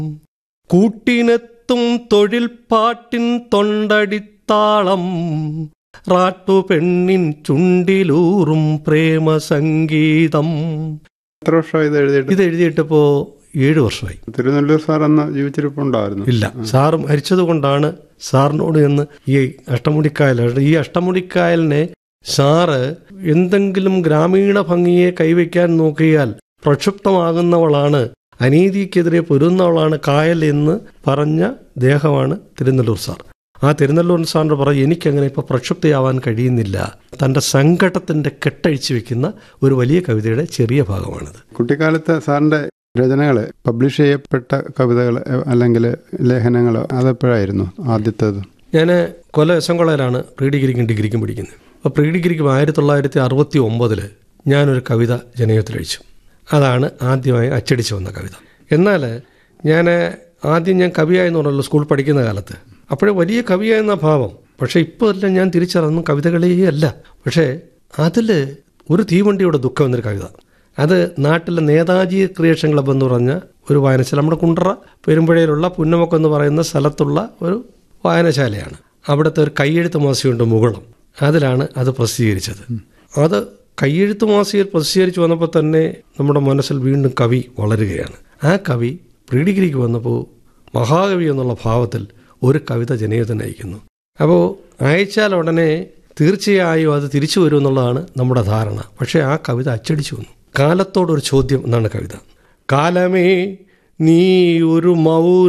കൂട്ടിനെത്തും തൊഴിൽ പാട്ടിൻ തൊണ്ടടിത്താളം റാട്ടു പെണ്ണിൻ ചുണ്ടിലൂറും പ്രേമ സംഗീതം എത്ര വർഷം ഇത് എഴുതിയിട്ട് ഇത് എഴുതിയിട്ടിപ്പോ ഏഴു വർഷമായി തിരുനെല്ലൂർ സാർ അന്ന് ജീവിച്ചിരിപ്പുണ്ടായിരുന്നു ഇല്ല സാറ് മരിച്ചത് കൊണ്ടാണ് സാറിനോട് എന്ന് ഈ അഷ്ടമുടിക്കായൽ ഈ അഷ്ടമുടിക്കായലിനെ സാറ് എന്തെങ്കിലും ഗ്രാമീണ ഭംഗിയെ കൈവയ്ക്കാൻ നോക്കിയാൽ പ്രക്ഷുബ്ധമാകുന്നവളാണ് അനീതിക്കെതിരെ പൊരുന്നവളാണ് കായൽ എന്ന് പറഞ്ഞ ദേഹമാണ് തിരുനെല്ലൂർ സാർ ആ തിരുനെല്ലൂർ സാറിന് പറയും എനിക്കങ്ങനെ ഇപ്പോൾ പ്രക്ഷുബ്ധയാവാൻ കഴിയുന്നില്ല തൻ്റെ സങ്കടത്തിൻ്റെ കെട്ടഴിച്ചു വെക്കുന്ന ഒരു വലിയ കവിതയുടെ ചെറിയ ഭാഗമാണിത് കുട്ടിക്കാലത്ത് സാറിന്റെ രചനകൾ പബ്ലിഷ് ചെയ്യപ്പെട്ട കവിതകൾ അല്ലെങ്കിൽ ലേഖനങ്ങൾ അതെപ്പോഴായിരുന്നു ആദ്യത്തേത് ഞാൻ കൊല എസ് എൻ കോളേജിലാണ് പ്രീ ഡിഗ്രിക്കും ഡിഗ്രിക്കും പഠിക്കുന്നത് അപ്പോൾ പ്രീ ഡിഗ്രിക്കും ആയിരത്തി തൊള്ളായിരത്തി അറുപത്തി ഒമ്പതിൽ ഞാനൊരു കവിത ജനയത്തിൽ അയച്ചു അതാണ് ആദ്യമായി അച്ചടിച്ചു വന്ന കവിത എന്നാൽ ഞാൻ ആദ്യം ഞാൻ കവിയായെന്ന് പറഞ്ഞല്ലോ സ്കൂൾ പഠിക്കുന്ന കാലത്ത് അപ്പോഴേ വലിയ കവിയായെന്ന ഭാവം പക്ഷേ ഇപ്പോൾ എല്ലാം ഞാൻ തിരിച്ചറിഞ്ഞു കവിതകളേ അല്ല പക്ഷേ അതിൽ ഒരു തീവണ്ടിയുടെ ദുഃഖം എന്നൊരു കവിത അത് നാട്ടിലെ നേതാജി ക്രിയേഷൻ ക്ലബ്ബ് എന്ന് പറഞ്ഞ ഒരു വായനശാല നമ്മുടെ കുണ്ടറ പെരുമ്പുഴയിലുള്ള പുന്നമക്കം എന്ന് പറയുന്ന സ്ഥലത്തുള്ള ഒരു വായനശാലയാണ് അവിടുത്തെ ഒരു കയ്യെഴുത്ത് മാസികയുണ്ട് മുകുളം അതിലാണ് അത് പ്രസിദ്ധീകരിച്ചത് അത് കയ്യെഴുത്ത് മാസികയിൽ പ്രസിദ്ധീകരിച്ച് വന്നപ്പോൾ തന്നെ നമ്മുടെ മനസ്സിൽ വീണ്ടും കവി വളരുകയാണ് ആ കവി പ്രീ ഡിഗ്രിക്ക് വന്നപ്പോൾ മഹാകവി എന്നുള്ള ഭാവത്തിൽ ഒരു കവിത ജനീയത്തിന് അയക്കുന്നു അപ്പോൾ അയച്ചാൽ ഉടനെ തീർച്ചയായും അത് തിരിച്ചു വരും എന്നുള്ളതാണ് നമ്മുടെ ധാരണ പക്ഷേ ആ കവിത അച്ചടിച്ചു വന്നു കാലത്തോടൊരു ചോദ്യം എന്നാണ് കവിത കാലമേ നീ ഒരു മൗന